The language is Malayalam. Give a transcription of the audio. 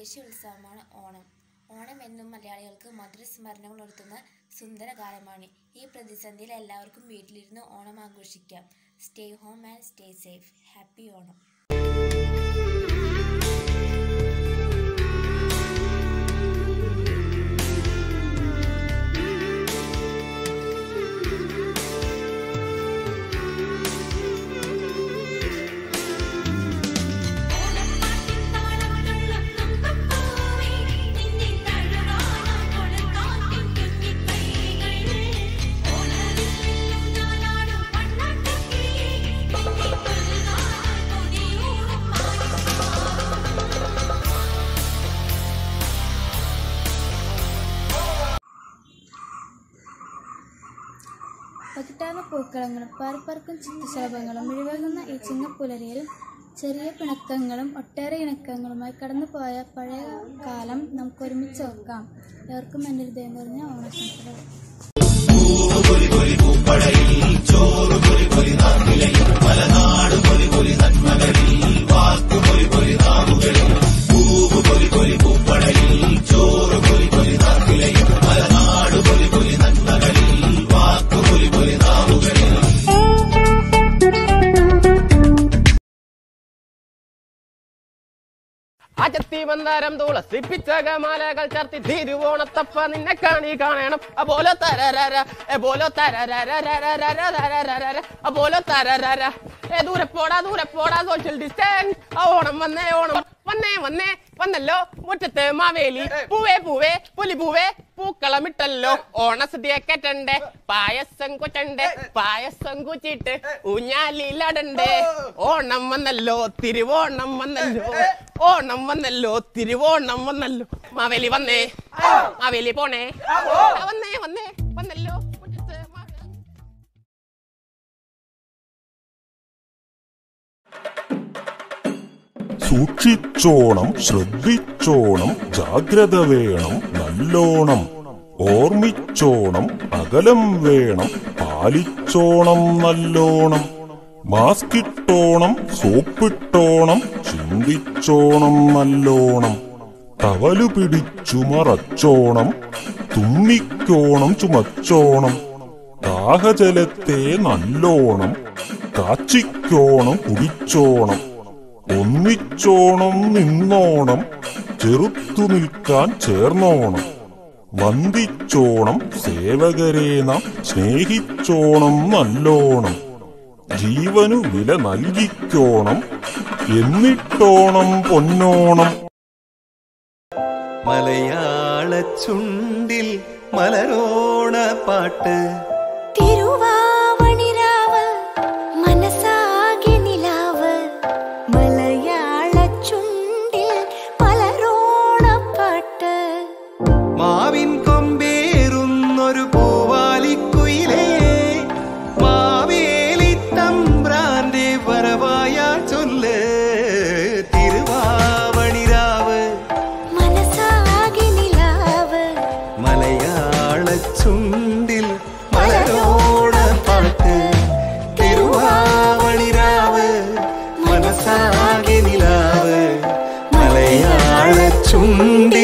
ദേശീയ ഉത്സവമാണ് ഓണം ഓണം എന്നും മലയാളികൾക്ക് മധുരസ്മരണകൾ ഉണർത്തുന്ന സുന്ദരകാലമാണ് ഈ പ്രതിസന്ധിയിൽ എല്ലാവർക്കും വീട്ടിലിരുന്ന് ഓണം ആഘോഷിക്കാം stay home and stay safe happy Onam പകിട്ടാർന്ന പൂക്കളങ്ങളും പാർപ്പറക്കും ചിത്രശലഭങ്ങളും മിഴിവകുന്ന ഈ ചിങ്ങപ്പുലരിയിൽ ചെറിയ പിണക്കങ്ങളും ഒട്ടേറെ ഇണക്കങ്ങളുമായി കടന്നുപോയ പഴയ കാലം നമുക്ക് ഒരുമിച്ച് ഓർക്കാം ഏവർക്കും എൻ്റെ ഹൃദയം നിറഞ്ഞ ഓണാശംസകൾ അജത്തി മന്ദാരം തുളസി പിച്ചകമാലകൾ ചർത്തി തിരുവോണത്തപ്പ നിന്നെ കാണി കാണണം അപോലെ തരരര എപോലെ തരരര അപോലെ തരരര ഏ ദൂരെ പോടാ ദൂരെ പോടാ സോഷ്യൽ ഡിസ്റ്റൻസ് ആ ഓണം വന്നേ ഓണം വന്നേ വന്നേ വന്നല്ലോ മുറ്റത്ത് മാവേലി പൂവേ പൂവേ പുലി പൂവേ പൂക്കളമിട്ടല്ലോ ഓണസദ്യ കെട്ടണ്ടേ പായസം കുറ്റണ്ടേ പായസം കുച്ചിട്ട് ഊഞ്ഞാലിലടണ്ടേ ഓണം വന്നല്ലോ തിരുവോണം വന്നല്ലോ ഓണം വന്നല്ലോ തിരുവോണം വന്നല്ലോ മാവേലി വന്നേ മാവേലി പോണേ ആ, വന്നേ വന്നേ വന്നല്ലോ മുറ്റത്ത് മാവേലി സൂക്ഷിച്ചോണം ശ്രദ്ധിച്ചോണം ജാഗ്രത വേണം നല്ലോണം ഓർമ്മിച്ചോണം അകലം വേണം പാലിച്ചോണം നല്ലോണം മാസ്കിട്ടോണം സോപ്പിട്ടോണം ചിന്തിച്ചോണം നല്ലോണം ടവലു പിടിച്ചു മറച്ചോണം തുമ്മിക്കോണം ചുമച്ചോണം ദാഹജലത്തെ നല്ലോണം കാച്ചിക്കോണം കുടിച്ചോണം ഒന്നിച്ചോണം നിന്നോണം ചെറുത്തു നിൽക്കാൻ ചേർന്നോണം വന്ദിച്ചോണം സേവകരെ നാം സ്നേഹിച്ചോണം നല്ലോണം ജീവനു വില നൽകിക്കോണം എന്നിട്ടോണം പൊന്നോണം മലയാള ചുണ്ടിൽ മലരോണ പാട്ട് തിരുവാവണിരാവ് മനസ്സാകെ നിലാവ് മലയാള ചുണ്ടിൽ മലരോണപ്പാട്ട് മാവിൻ കൊമ്പേറുന്നൊരു പൂവാലിക്കുയിലേ മാവേലി തമ്പ്രാന്റെ വരവായ ചൊല്ല് തിരുവാവണിരാവ് മനസ്സാകെ നിലാവ് മലയാള ചുണ്ടിൽ മലരോണ പാട്ട് തിരുവാവണിരാവ് മനസ്സാകെ നിലാവ് മലയാള ചുണ്ടിൽ